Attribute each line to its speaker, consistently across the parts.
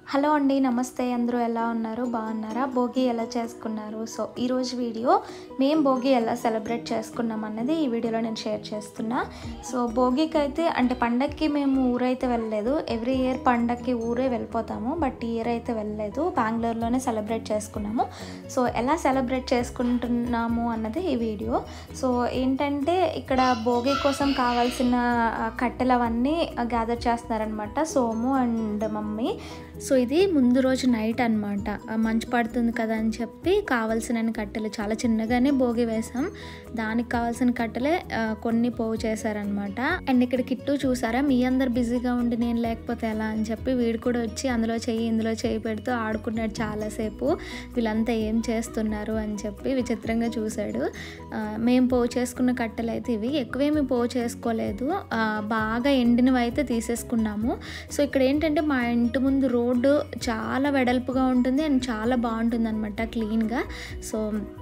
Speaker 1: hello అండి నమస్తే అందరూ ఎలా ఉన్నారు బాగున్నారా భోగి ఎలా చేసుకున్నారు సో ఈరోజు వీడియో మేము భోగి ఎలా సెలబ్రేట్ చేసుకున్నాం అన్నది ఈ వీడియోలో నేను షేర్ చేస్తున్నా సో భోగికి అయితే అంటే పండక్కి మేము ఊరైతే వెళ్ళలేదు ఎవ్రీ ఇయర్ పండక్కి ఊరే వెళ్ళిపోతాము బట్ ఈ ఇయర్ అయితే వెళ్ళలేదు బెంగళూరులోనే సెలబ్రేట్ చేసుకున్నాము సో ఎలా సెలబ్రేట్ చేసుకుంటున్నాము అన్నది ఈ వీడియో సో ఏంటంటే ఇక్కడ భోగి కోసం కావాల్సిన ఆ, కట్టెలు అవన్నీ గ్యాదర్ చేస్తున్నారనమాట సోము అండ్ మమ్మీ సో ఇది ముందు రోజు నైట్ అనమాట మంచు పడుతుంది కదా అని చెప్పి కావాల్సిన కట్టెలు చాలా చిన్నగానే భోగి వేసాం దానికి కావాల్సిన కట్టెలే ఆ, కొన్ని పోగు చేశారనమాట అండ్ ఇక్కడ కిట్టు చూసారా మీ అందరు బిజీగా ఉండి నేను లేకపోతే ఎలా అని చెప్పి వీడు కూడా వచ్చి అందులో చెయ్యి ఇందులో చెయ్యి పెడుతూ ఆడుకున్నాడు చాలాసేపు వీళ్ళంతా ఏం చేస్తున్నారు అని చెప్పి విచిత్రంగా చూశాడు ఆ, మేము పోగు చేసుకున్న కట్టెలు అయితే ఇవి ఎక్కువేమి పోగు చేసుకోలేదు ఆ, బాగా ఎండినవి అయితే తీసేసుకున్నాము సో ఇక్కడ ఏంటంటే మా ఇంటి ముందు రోడ్డు చాలా వెడల్పుగా ఉంటుంది అండ్ చాలా బాగుంటుంది అనమాట క్లీన్గా సో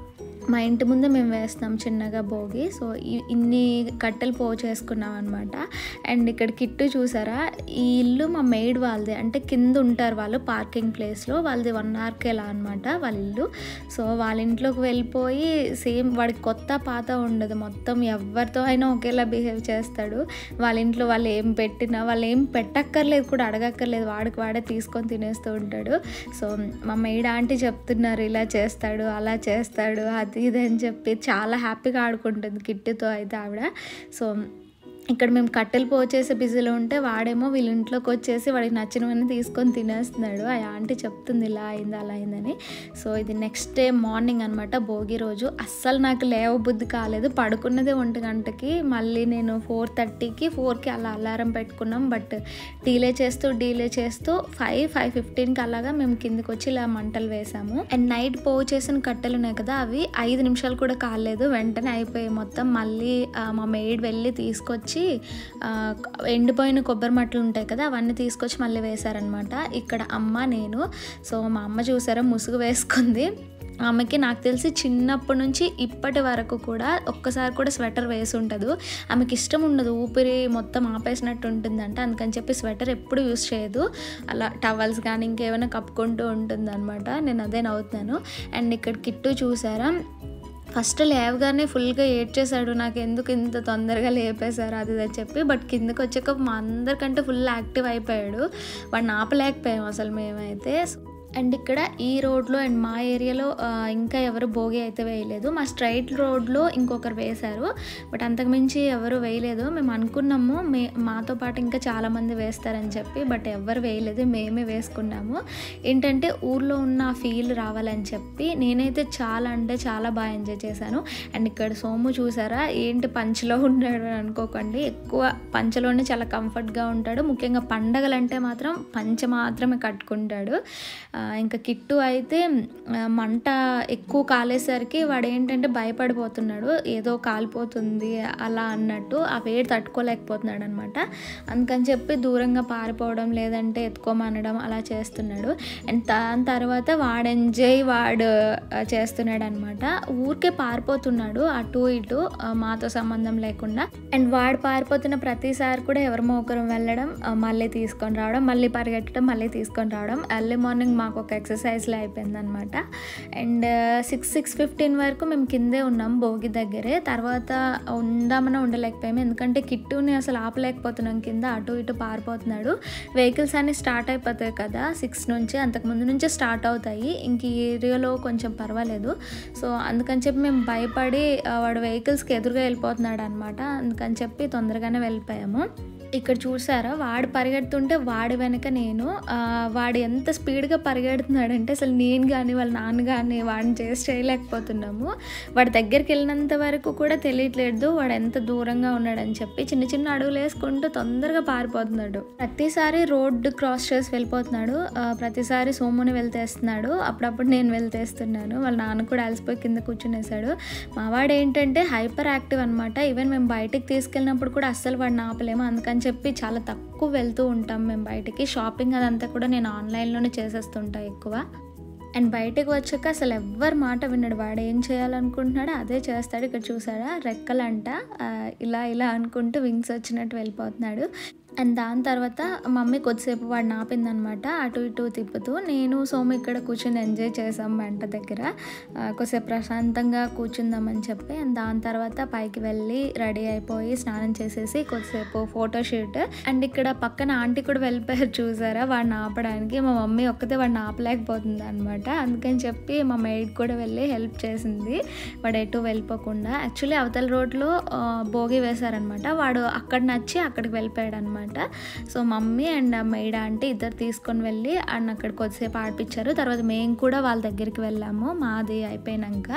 Speaker 1: మా ఇంటి ముందే మేము వేస్తాం చిన్నగా భోగి సో ఈ- ఇన్ని కట్టెలు పోగు చేసుకున్నాం అనమాట అండ్ ఇక్కడ కిట్టు చూసారా ఈ ఇల్లు మా మెయిడ్ వాళ్ళది అంటే కింద ఉంటారు వాళ్ళు పార్కింగ్ ప్లేస్లో వాళ్ళది వన్ అవర్కేలా అనమాట వాళ్ళ ఇల్లు సో వాళ్ళ ఇంట్లోకి వెళ్ళిపోయి సేమ్ వాడికి కొత్త పాత ఉండదు మొత్తం ఎవరితో అయినా ఒకేలా బిహేవ్ చేస్తాడు వాళ్ళ ఇంట్లో వాళ్ళు ఏం పెట్టినా వాళ్ళు ఏం పెట్టక్కర్లేదు కూడా అడగక్కర్లేదు వాడికి వాడే తీసుకొని తినేస్తూ ఉంటాడు సో మా మెయిడ్ ఆంటీ చెప్తున్నారు ఇలా చేస్తాడు అలా చేస్తాడు అది ఇది అని చెప్పి చాలా హ్యాపీగా ఆడుకుంటుంది కిట్టుతో అయితే ఆవిడ సో ఇక్కడ మేము కట్టెలు పోచేసి బిజీలో ఉంటే వాడేమో వీళ్ళ ఇంట్లోకి వచ్చేసి వాడికి నచ్చినవన్నీ తీసుకొని తినేస్తున్నాడు ఆ ఆంటీ చెప్తుంది ఇలా అయింది అలా అయిందని సో ఇది నెక్స్ట్ డే మార్నింగ్ అనమాట భోగి రోజు అస్సలు నాకు లేవ బుద్ధి కాలేదు పడుకున్నదే ఒంటి గంటకి మళ్ళీ నేను ఫోర్ థర్టీకి ఫోర్కి అలా అలారం పెట్టుకున్నాం బట్ డీలే చేస్తూ డీలే చేస్తూ ఫైవ్ ఫైవ్ ఫిఫ్టీన్కి అలాగా మేము కిందికి వచ్చి ఇలా మంటలు వేసాము అండ్ నైట్ పోగు చేసిన కట్టెలు ఉన్నాయి కదా అవి ఐదు నిమిషాలు కూడా కాలేదు వెంటనే అయిపోయాయి మొత్తం మళ్ళీ ఆ, మా మెయిడ్ వెళ్ళి తీసుకొచ్చి ఆ, ఎండిపోయిన కొబ్బరి మట్టలు ఉంటాయి కదా అవన్నీ తీసుకొచ్చి మళ్ళీ వేశారనమాట ఇక్కడ అమ్మ నేను సో మా అమ్మ చూసారా ముసుగు వేసుకుంది ఆమెకి నాకు తెలిసి చిన్నప్పటి నుంచి ఇప్పటి వరకు కూడా ఒక్కసారి కూడా స్వెటర్ వేసి ఉండదు ఆమెకి ఇష్టం ఉండదు ఊపిరి మొత్తం ఆపేసినట్టు ఉంటుందంట అందుకని చెప్పి స్వెటర్ ఎప్పుడు యూస్ చేయదు అలా టవల్స్ కానీ ఇంకేమైనా కప్పుకుంటూ ఉంటుంది అనమాట నేను అదే నవ్వుతున్నాను అండ్ ఇక్కడ కిట్టు చూసారా ఫస్ట్ లేవగానే ఫుల్గా ఏడ్చేశాడు నాకు ఎందుకు ఇంత తొందరగా లేపేశారు అది ఇది అని చెప్పి బట్ కిందకి వచ్చాక మా అందరికంటే ఫుల్ యాక్టివ్ అయిపోయాడు వాడిని ఆపలేకపోయాం అసలు మేమైతే అండ్ ఇక్కడ ఈ రోడ్లో అండ్ మా ఏరియాలో ఆ, ఇంకా ఎవరు భోగి అయితే వేయలేదు మా స్ట్రైట్ రోడ్లో ఇంకొకరు వేశారు బట్ అంతకుమించి ఎవరు వేయలేదు మేము అనుకున్నాము మే మాతో పాటు ఇంకా చాలామంది వేస్తారని చెప్పి బట్ ఎవరు వేయలేదు మేమే వేసుకున్నాము ఏంటంటే ఊర్లో ఉన్న ఆ ఫీల్ రావాలని చెప్పి నేనైతే చాలా అంటే చాలా బాగా ఎంజాయ్ చేశాను అండ్ ఇక్కడ సోము చూసారా ఏంటి పంచలో ఉన్నాడు అని అనుకోకండి ఎక్కువ పంచలోనే చాలా కంఫర్ట్గా ఉంటాడు ముఖ్యంగా పండగలంటే మాత్రం పంచ మాత్రమే కట్టుకుంటాడు ఆ, ఇంకా కిట్టు అయితే ఆ, మంట ఎక్కువ కాలేసరికి వాడు ఏంటంటే భయపడిపోతున్నాడు ఏదో కాలిపోతుంది అలా అన్నట్టు ఆ వేడి తట్టుకోలేకపోతున్నాడు అనమాట అందుకని చెప్పి దూరంగా పారిపోవడం లేదంటే ఎత్తుకోమనడం అలా చేస్తున్నాడు అండ్ దాని తర్వాత వాడు ఎంజాయ్ వాడు ఆ, చేస్తున్నాడు అనమాట ఊరికే పారిపోతున్నాడు అటు ఇటు ఆ, మాతో సంబంధం లేకుండా అండ్ వాడు పారిపోతున్న ప్రతిసారి కూడా ఎవరిమో ఒకరు వెళ్ళడం ఆ, మళ్ళీ తీసుకొని రావడం మళ్ళీ పరిగెట్టడం మళ్ళీ తీసుకొని రావడం ఎర్లీ మార్నింగ్ మాకు ఒక ఎక్సర్సైజ్లో అయిపోయింది అనమాట అండ్ సిక్స్ సిక్స్ ఫిఫ్టీన్ వరకు మేము కిందే ఉన్నాం భోగి దగ్గరే తర్వాత ఉందామన్నా ఉండలేకపోయాము ఎందుకంటే కిట్టుని అసలు ఆపలేకపోతున్నాం కింద అటు ఇటు పారిపోతున్నాడు వెహికల్స్ అన్ని స్టార్ట్ అయిపోతాయి కదా సిక్స్ నుంచి అంతకుముందు నుంచే స్టార్ట్ అవుతాయి ఇంక ఈ ఏరియాలో కొంచెం పర్వాలేదు సో అందుకని చెప్పి మేము భయపడి ఆ, వాడు వెహికల్స్కి ఎదురుగా వెళ్ళిపోతున్నాడు అనమాట అందుకని చెప్పి తొందరగానే వెళ్ళిపోయాము ఇక్కడ చూసారా వాడు పరిగెడుతుంటే వాడి వెనక నేను ఆ, వాడు ఎంత స్పీడ్గా పరిగెడుతున్నాడంటే అసలు నేను కానీ వాళ్ళ నాన్న కానీ వాడిని చేసి చేయలేకపోతున్నాము వాడి దగ్గరికి వెళ్ళినంత వరకు కూడా తెలియట్లేదు వాడు ఎంత దూరంగా ఉన్నాడని చెప్పి చిన్న చిన్న అడుగులు వేసుకుంటూ తొందరగా పారిపోతున్నాడు ప్రతిసారి రోడ్డు క్రాస్ చేసి వెళ్ళిపోతున్నాడు ఆ, ప్రతిసారి సోముని వెళ్తేస్తున్నాడు అప్పుడప్పుడు నేను వెళ్తేస్తున్నాను వాళ్ళ నాన్న కూడా అలసిపోయి కింద కూర్చునేసాడు మా వాడు ఏంటంటే హైపర్ యాక్టివ్ అనమాట ఈవెన్ మేము బయటికి తీసుకెళ్ళినప్పుడు కూడా అస్సలు వాడిని ఆపలేము అందుకని చెప్పి చాలా తక్కువ వెళ్తూ ఉంటాం మేము బయటికి షాపింగ్ అదంతా కూడా నేను ఆన్లైన్లోనే చేసేస్తుంటా ఎక్కువ అండ్ బయటకు వచ్చాక అసలు ఎవ్వరు మాట విన్నాడు వాడు ఏం చేయాలనుకుంటున్నాడో అదే చేస్తాడు ఇక్కడ చూసాడా రెక్కలంట ఆ, ఇలా ఇలా అనుకుంటూ వింగ్స్ వచ్చినట్టు వెళ్ళిపోతున్నాడు అండ్ దాని తర్వాత మమ్మీ కొద్దిసేపు వాడిని ఆపిందనమాట అటు ఇటు తిప్పుతూ నేను సోము ఇక్కడ కూర్చొని ఎంజాయ్ చేసాం మంట దగ్గర ఆ, కొద్దిసేపు ప్రశాంతంగా కూర్చుందామని చెప్పి అండ్ దాని తర్వాత పైకి వెళ్ళి రెడీ అయిపోయి స్నానం చేసేసి కొద్దిసేపు ఫోటో షూట్ అండ్ ఇక్కడ పక్కన ఆంటీ కూడా వెళ్ళిపోయారు చూసారా వాడిని ఆపడానికి మా మమ్మీ ఒక్కతే వాడిని ఆపలేకపోతుంది అనమాట అందుకని చెప్పి మా మెయిడ్ కూడా వెళ్ళి హెల్ప్ చేసింది వాడు ఎటు వెళ్ళిపోకుండా యాక్చువల్లీ అవతల రోడ్లో ఆ, భోగి వేశారనమాట వాడు అక్కడ నచ్చి అక్కడికి వెళ్ళిపోయాడు అనమాట so mummy and maid aunty ఇద్దరు తీసుకొని వెళ్ళి అండ్ అక్కడ కొద్దిసేపు ఆడిపించారు తర్వాత మేము కూడా వాళ్ళ దగ్గరికి వెళ్ళాము మాది అయిపోయినాక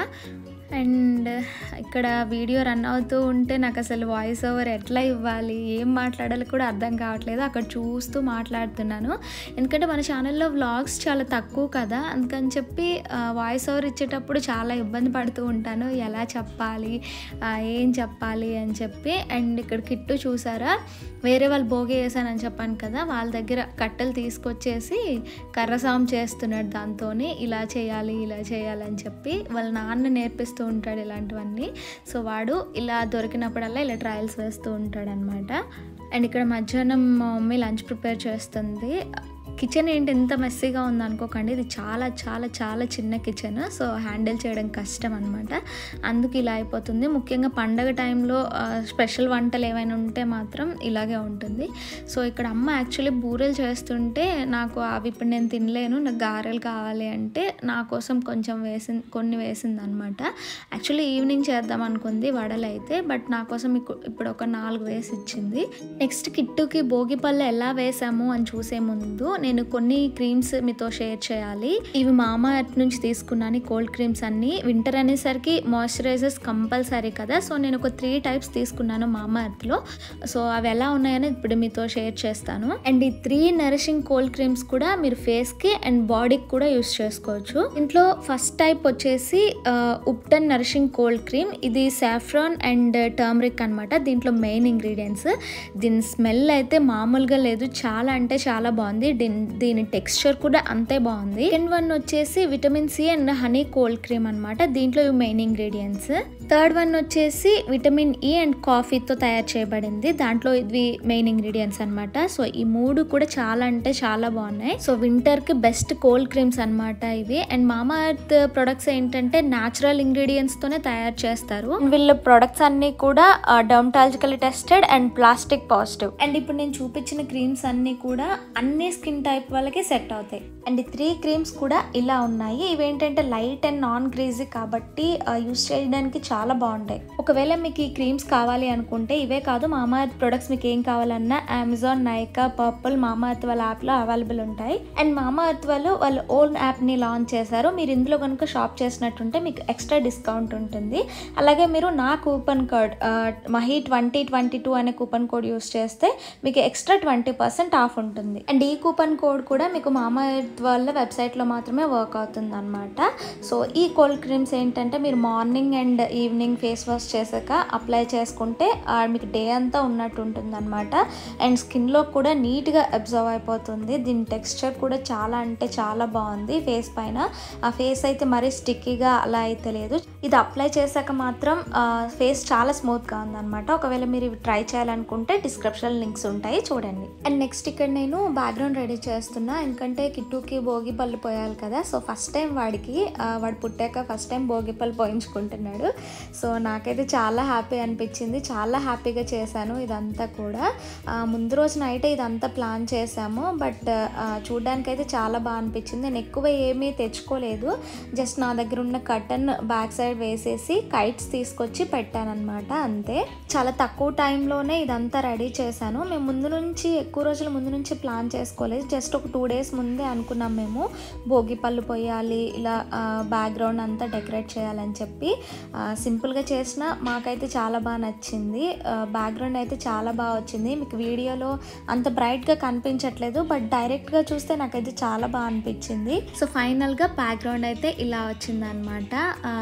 Speaker 1: అండ్ ఇక్కడ వీడియో రన్ అవుతూ ఉంటే నాకు అసలు వాయిస్ ఓవర్ ఎట్లా ఇవ్వాలి ఏం మాట్లాడాలి కూడా అర్థం కావట్లేదు అక్కడ చూస్తూ మాట్లాడుతున్నాను ఎందుకంటే మన ఛానల్లో వ్లాగ్స్ చాలా తక్కువ కదా అందుకని చెప్పి వాయిస్ ఓవర్ ఇచ్చేటప్పుడు చాలా ఇబ్బంది పడుతూ ఉంటాను ఎలా చెప్పాలి ఆ, ఏం చెప్పాలి అని చెప్పి అండ్ ఇక్కడ కిట్టు చూసారా వేరే వాళ్ళు భోగి వేసానని చెప్పాను కదా వాళ్ళ దగ్గర కట్టెలు తీసుకొచ్చేసి కర్రసాం చేస్తున్నాడు దాంతో ఇలా చేయాలి ఇలా చేయాలి అని చెప్పి వాళ్ళ నాన్న నేర్పిస్తూ ఉంటాడు ఇలాంటివన్నీ సో వాడు ఇలా దొరికినప్పుడల్లా ఇలా ట్రయల్స్ వేస్తూ ఉంటాడు అనమాట అండ్ ఇక్కడ మధ్యాహ్నం మా మమ్మీ లంచ్ ప్రిపేర్ చేస్తుంది కిచెన్ ఏంటి ఎంత మెస్సీగా ఉంది అనుకోకండి ఇది చాలా చాలా చాలా చిన్న కిచెన్ సో హ్యాండిల్ చేయడం కష్టం అనమాట అందుకు ఇలా అయిపోతుంది ముఖ్యంగా పండగ టైంలో స్పెషల్ వంటలు ఏమైనా ఉంటే మాత్రం ఇలాగే ఉంటుంది సో ఇక్కడ అమ్మ యాక్చువల్లీ బూరెలు చేస్తుంటే నాకు అవి ఇప్పుడు నేను తినలేను నాకు గారెలు కావాలి అంటే నా కోసం కొంచెం వేసి కొన్ని వేసింది అనమాట యాక్చువల్లీ ఈవినింగ్ చేద్దాం అనుకుంది వడలు అయితే బట్ నా కోసం ఇకు- ఇప్పుడు ఒక నాలుగు వేసి ఇచ్చింది నెక్స్ట్ కిట్టుకి భోగి పళ్ళు ఎలా వేసాము అని చూసే ముందు నేను కొన్ని క్రీమ్స్ మీతో షేర్ చేయాలి ఇవి మామా ఎర్త్ నుంచి తీసుకున్నాను కోల్డ్ క్రీమ్స్ అన్ని వింటర్ అనేసరికి మాయిశ్చరైజర్స్ కంపల్సరీ కదా సో నేను ఒక త్రీ టైప్స్ తీసుకున్నాను మామా ఎర్త్లో సో అవి ఎలా ఉన్నాయని ఇప్పుడు మీతో షేర్ చేస్తాను అండ్ ఈ త్రీ నరిషింగ్ కోల్డ్ క్రీమ్స్ కూడా మీరు ఫేస్కి అండ్ బాడీకి కూడా యూస్ చేసుకోవచ్చు ఇంట్లో ఫస్ట్ టైప్ వచ్చేసి ఉప్టన్ నరిషింగ్ కోల్డ్ క్రీమ్ ఇది సాఫ్రాన్ అండ్ టర్మరిక్ అనమాట దీంట్లో మెయిన్ ఇంగ్రీడియంట్స్ దీని స్మెల్ అయితే మామూలుగా లేదు చాలా అంటే చాలా బాగుంది దీని దీని టెక్స్చర్ కూడా అంతే బాగుంది సెకండ్ వన్ వచ్చేసి vitamin C and honey cold cream అనమాట దీంట్లో ఇవి మెయిన్ ఇంగ్రీడియంట్స్ థర్డ్ వన్ వచ్చేసి విటమిన్ ఈ అండ్ కాఫీతో తయారు చేయబడింది దాంట్లో ఇవి మెయిన్ ఇంగ్రీడియంట్స్ అనమాట సో ఈ మూడు కూడా చాలా అంటే చాలా బాగున్నాయి సో వింటర్ కి బెస్ట్ కోల్డ్ క్రీమ్స్ అన్నమాట ఇవి అండ్ మామా ఎర్త్ ప్రొడక్ట్స్ ఏంటంటే న్యాచురల్ ఇంగ్రీడియంట్స్ తోనే తయారు చేస్తారు వీళ్ళ ప్రొడక్ట్స్ అన్ని కూడా dermatological tested and plastic positive and ఇప్పుడు నేను చూపించిన క్రీమ్స్ అన్ని కూడా అన్ని స్కిన్ టైప్ వాళ్ళకి సెట్ అవుతాయి అండ్ ఈ త్రీ క్రీమ్స్ కూడా ఇలా ఉన్నాయి ఇవేంటంటే లైట్ అండ్ నాన్ గ్రీజీ కాబట్టి యూస్ చేయడానికి చాలా బాగుంటాయి ఒకవేళ మీకు ఈ క్రీమ్స్ కావాలి అనుకుంటే ఇవే కాదు మామా ఎర్త్ ప్రొడక్ట్స్ మీకు ఏం కావాలన్నా Amazon Nykaa Purplle Mamaearth వాళ్ళ యాప్లో అవైలబుల్ ఉంటాయి అండ్ మామా ఎర్త్ వాళ్ళు వాళ్ళ ఓన్ యాప్ని లాంచ్ చేశారు మీరు ఇందులో కనుక షాప్ చేసినట్టుంటే మీకు ఎక్స్ట్రా డిస్కౌంట్ ఉంటుంది అలాగే మీరు నా coupon code Mahi twenty twenty two అనే కూపన్ కోడ్ యూస్ చేస్తే మీకు ఎక్స్ట్రా ట్వంటీ పర్సెంట్ ఆఫ్ ఉంటుంది అండ్ ఈ కూపన్ కోడ్ కూడా మీకు మామా ఎర్త్ వాళ్ళ వెబ్సైట్లో మాత్రమే వర్క్ అవుతుంది అనమాట సో ఈ కోల్డ్ క్రీమ్స్ ఏంటంటే మీరు morning and evening face wash చేశాక అప్లై చేసుకుంటే ఆ, మీకు డే అంతా ఉన్నట్టు ఉంటుంది అనమాట అండ్ స్కిన్లో కూడా నీట్గా అబ్జర్వ్ అయిపోతుంది దీని టెక్స్చర్ కూడా చాలా అంటే చాలా బాగుంది ఫేస్ పైన ఆ ఫేస్ అయితే మరీ స్టిక్కీగా అలా అయితే లేదు ఇది అప్లై చేశాక మాత్రం ఫేస్ చాలా స్మూత్గా ఉందన్నమాట ఒకవేళ మీరు ఇవి ట్రై చేయాలనుకుంటే డిస్క్రిప్షన్ లింక్స్ ఉంటాయి చూడండి అండ్ నెక్స్ట్ ఇక్కడ నేను బ్యాక్గ్రౌండ్ రెడీ చేస్తున్నా ఎందుకంటే కిట్టుకి భోగి పళ్ళు పోయాలి కదా సో ఫస్ట్ టైం వాడికి ఆ, వాడు పుట్టాక ఫస్ట్ టైం భోగి పళ్ళు పోయించుకుంటున్నాడు సో నాకైతే చాలా హ్యాపీ అనిపించింది చాలా హ్యాపీగా చేశాను ఇదంతా కూడా ఆ, ముందు రోజు నైట్ ఇదంతా ప్లాన్ చేశాము బట్ చూడడానికి అయితే చాలా బాగా అనిపించింది నేను ఎక్కువ ఏమీ తెచ్చుకోలేదు జస్ట్ నా దగ్గర ఉన్న కటన్ బ్యాక్ సైడ్ వేసేసి కైట్స్ తీసుకొచ్చి పెట్టానన్నమాట అంతే చాలా తక్కువ టైంలోనే ఇదంతా రెడీ చేశాను మేము ముందు నుంచి ఎక్కువ రోజుల ముందు నుంచి ప్లాన్ చేసుకోలేదు జస్ట్ ఒక టూ డేస్ ముందే అనుకున్నాం మేము భోగి పళ్ళు పోయాలి ఇలా బ్యాక్గ్రౌండ్ అంతా డెకరేట్ చేయాలని చెప్పి ఆ, సింపుల్గా చేసిన మాకైతే చాలా బాగా నచ్చింది బ్యాక్గ్రౌండ్ అయితే చాలా బాగా వచ్చింది మీకు వీడియోలో అంత బ్రైట్గా కనిపించట్లేదు బట్ డైరెక్ట్గా చూస్తే నాకైతే చాలా బాగా అనిపించింది సో ఫైనల్గా బ్యాక్గ్రౌండ్ అయితే ఇలా వచ్చిందనమాట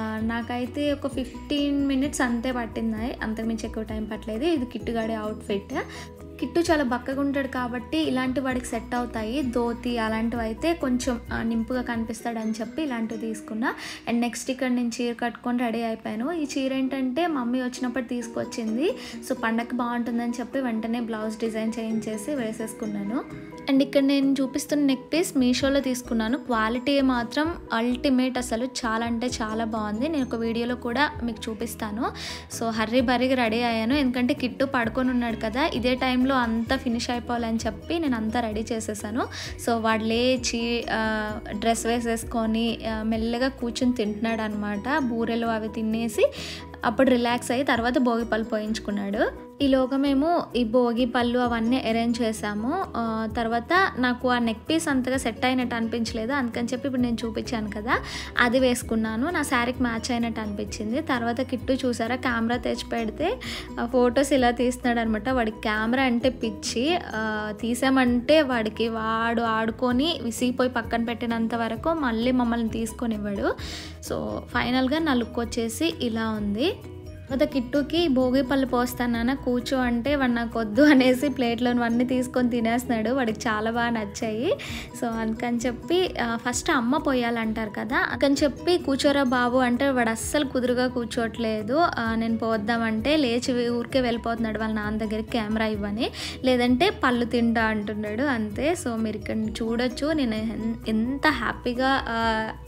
Speaker 1: నాకైతే ఒక ఫిఫ్టీన్ మినిట్స్ అంతే పట్టింది అంతకుమించి ఎక్కువ టైం పట్టలేదు ఇది కిట్టుగాడి అవుట్ఫిట్ కిట్టు చాలా బక్కగా ఉంటాడు కాబట్టి ఇలాంటి వాడికి సెట్ అవుతాయి ధోతి అలాంటివి అయితే కొంచెం ఆ, నింపుగా కనిపిస్తాడని చెప్పి ఇలాంటివి తీసుకున్నా అండ్ నెక్స్ట్ ఇక్కడ నేను చీర కట్టుకొని రెడీ అయిపోయాను ఈ చీర ఏంటంటే మమ్మీ వచ్చినప్పుడు తీసుకొచ్చింది సో పండగ బాగుంటుందని చెప్పి వెంటనే బ్లౌజ్ డిజైన్ చేయించేసి వేసేసుకున్నాను అండ్ ఇక్కడ నేను చూపిస్తున్న నెక్ పీస్ మీషోలో తీసుకున్నాను క్వాలిటీ మాత్రం అల్టిమేట్ అసలు చాలా అంటే చాలా బాగుంది నేను ఒక వీడియోలో కూడా మీకు చూపిస్తాను సో హర్రీ బర్రీగా రెడీ అయ్యాను ఎందుకంటే కిట్టు పడుకొని ఉన్నాడు కదా ఇదే టైంలో అంతా ఫినిష్ అయిపోవాలని చెప్పి నేను అంతా రెడీ చేసేసాను సో వాడు లేచి డ్రెస్ వేసేసుకొని ఆ, మెల్లగా కూర్చుని తింటున్నాడు అనమాట బూరెలు అవి తినేసి అప్పుడు రిలాక్స్ అయ్యి తర్వాత భోగి పళ్ళు పోయించుకున్నాడు ఈలోగా మేము ఈ భోగి పళ్ళు అవన్నీ అరేంజ్ చేసాము ఆ, తర్వాత నాకు ఆ నెక్ పీస్ అంతగా సెట్ అయినట్టు అనిపించలేదు అందుకని చెప్పి ఇప్పుడు నేను చూపించాను కదా అది వేసుకున్నాను నా శారీకి మ్యాచ్ అయినట్టు అనిపించింది తర్వాత కిట్టు చూసారా కెమెరా తెచ్చి పెడితే ఫొటోస్ ఇలా తీస్తున్నాడు అనమాట వాడికి కెమెరా అంటే పిచ్చి ఆ, తీసామంటే వాడికి వాడు ఆడుకొని విసిగిపోయి పక్కన పెట్టినంత వరకు మళ్ళీ మమ్మల్ని తీసుకొనివ్వడు సో ఫైనల్గా నా లుక్ వచ్చేసి ఇలా ఉంది తర్వాత కిట్టుకి భోగి పళ్ళు పోస్తానా కూర్చో అంటే వాడు నాకు వద్దు అనేసి ప్లేట్లోనివన్నీ తీసుకొని తినేస్తున్నాడు వాడికి చాలా బాగా నచ్చాయి సో అందుకని చెప్పి ఆ, ఫస్ట్ అమ్మ పోయాలంటారు కదా అందుకని చెప్పి కూర్చోరా బాబు అంటే వాడు అస్సలు కుదురుగా కూర్చోట్లేదు ఆ, నేను పోద్దామంటే లేచి ఊరికే వెళ్ళిపోతున్నాడు వాళ్ళ నాన్న దగ్గరికి కెమెరా ఇవ్వని లేదంటే పళ్ళు తింటా అంటున్నాడు అంతే సో మీరు ఇక్కడ చూడొచ్చు నేను ఎన్- ఎంత హ్యాపీగా ఆ,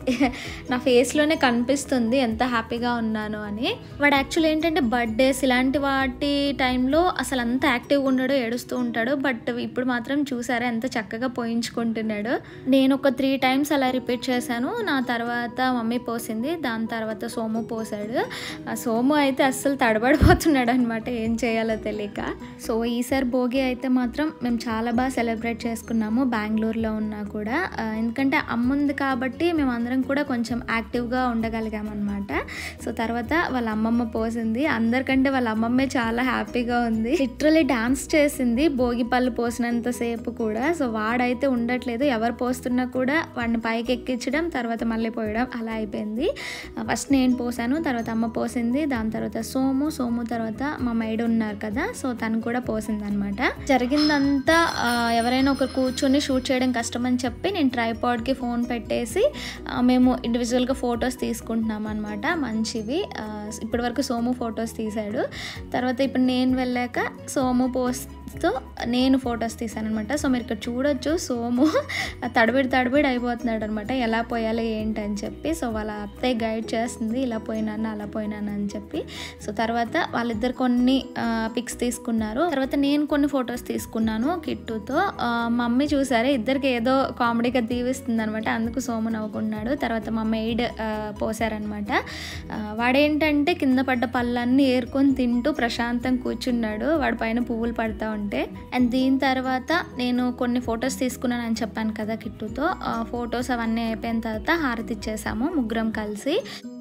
Speaker 1: నా ఫేస్లోనే కనిపిస్తుంది ఎంత హ్యాపీగా ఉన్నాను అని వాడు యాక్చువల్లీ ఏంటంటే బర్త్డేస్ ఇలాంటి వాటి టైంలో అసలు అంత యాక్టివ్గా ఉన్నాడు ఏడుస్తూ ఉంటాడు బట్ ఇప్పుడు మాత్రం చూసారా ఎంత చక్కగా పోయించుకుంటున్నాడు నేను ఒక త్రీ టైమ్స్ అలా రిపీట్ చేశాను నా తర్వాత మమ్మీ పోసింది దాని తర్వాత సోము పోసాడు ఆ సోము అయితే అస్సలు తడబడిపోతున్నాడు అనమాట ఏం చేయాలో తెలియక సో ఈసారి భోగి అయితే మాత్రం మేము చాలా బాగా సెలబ్రేట్ చేసుకున్నాము బెంగళూరులో ఉన్నా కూడా ఆ, ఎందుకంటే అమ్మ ఉంది కాబట్టి మేము అందరం కూడా కొంచెం యాక్టివ్గా ఉండగలిగామన్నమాట సో తర్వాత వాళ్ళ అమ్మమ్మ పోసింది అందరికంటే వాళ్ళ అమ్మమ్మే చాలా హ్యాపీగా ఉంది లిటరలీ డాన్స్ చేసింది భోగి పళ్ళు పోసినంత సేపు కూడా సో వాడైతే ఉండట్లేదు ఎవరు పోస్తున్నా కూడా వాడిని పైకి ఎక్కించడం తర్వాత మళ్ళీ పోయడం అలా అయిపోయింది ఫస్ట్ నేను పోసాను తర్వాత అమ్మ పోసింది దాని తర్వాత సోము సోము తర్వాత మా మైడ్ ఉన్నారు కదా సో తను కూడా పోసింది అనమాట జరిగిందంతా ఆ, ఎవరైనా ఒకరు కూర్చొని షూట్ చేయడం కష్టం అని చెప్పి నేను ట్రైపాడ్కి ఫోన్ పెట్టేసి ఆ, మేము ఇండివిజువల్గా ఫొటోస్ తీసుకుంటున్నాం అనమాట మంచివి ఆ, ఇప్పటి వరకు సోము ఫొటోస్ తీశాడు తర్వాత ఇప్పుడు నేను వెళ్ళాక సోము పోస్ట్తో నేను ఫొటోస్ తీసాను అనమాట సో మీరు ఇక్కడ చూడొచ్చు సోము తడబిడి తడబిడి అయిపోతున్నాడు అనమాట ఎలా పోయాలి ఏంటి అని చెప్పి సో వాళ్ళ అత్తయ్య గైడ్ చేస్తుంది ఇలా పోయినాను అలా పోయినాను అని చెప్పి సో తర్వాత వాళ్ళిద్దరు కొన్ని పిక్స్ తీసుకున్నారు తర్వాత నేను కొన్ని ఫొటోస్ తీసుకున్నాను కిట్టుతో ఆ, మమ్మీ చూసారే ఇద్దరికి ఏదో కామెడీగా దీవిస్తుంది అనమాట అందుకు సోము నవ్వుకున్నాడు తర్వాత మా మెయిడ్ పోసారనమాట వాడేంటంటే కింద పడ్డ పళ్ళన్నీ ఏరుకొని తింటూ ప్రశాంతం కూర్చున్నాడు వాడి పైన పువ్వులు పడతా ఉంటే అండ్ దీని తర్వాత నేను కొన్ని ఫొటోస్ తీసుకున్నాను అని చెప్పాను కదా కిట్టుతో ఫొటోస్ అవన్నీ అయిపోయిన తర్వాత హారతి ఇచ్చేసాము ముగ్గురం కలిసి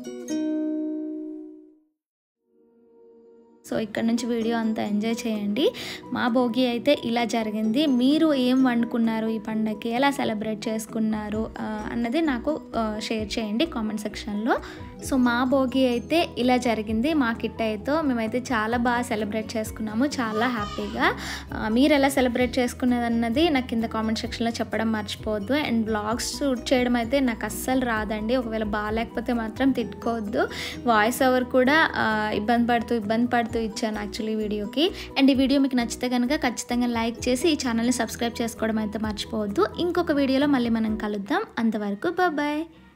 Speaker 1: సో ఇక్కడ నుంచి వీడియో అంతా ఎంజాయ్ చేయండి మా భోగి అయితే ఇలా జరిగింది మీరు ఏం వండుకున్నారు ఈ పండగకి ఎలా సెలబ్రేట్ చేసుకున్నారు ఆ, అన్నది నాకు ఆ, షేర్ చేయండి కామెంట్ సెక్షన్లో సో మా భోగి అయితే ఇలా జరిగింది మా కిట్ అయితే మేమైతే చాలా బాగా సెలబ్రేట్ చేసుకున్నాము చాలా హ్యాపీగా ఆ, మీరు ఎలా సెలబ్రేట్ చేసుకున్నది అన్నది నాకు కింద కామెంట్ సెక్షన్లో చెప్పడం మర్చిపోవద్దు అండ్ బ్లాగ్స్ షూట్ చేయడం అయితే నాకు అస్సలు రాదండి ఒకవేళ బాగాలేకపోతే మాత్రం తిట్టుకోవద్దు వాయిస్ ఓవర్ కూడా ఆ, ఇబ్బంది పడుతూ ఇబ్బంది పడుతూ ఇచ్చాను యాక్చువల్లీ వీడియోకి అండ్ ఈ వీడియో మీకు నచ్చితే కనుక ఖచ్చితంగా లైక్ చేసి ఈ ఛానల్ని సబ్స్క్రైబ్ చేసుకోవడం అయితే మర్చిపోవద్దు ఇంకొక వీడియోలో మళ్ళీ మనం కలుద్దాం అంతవరకు బాయ్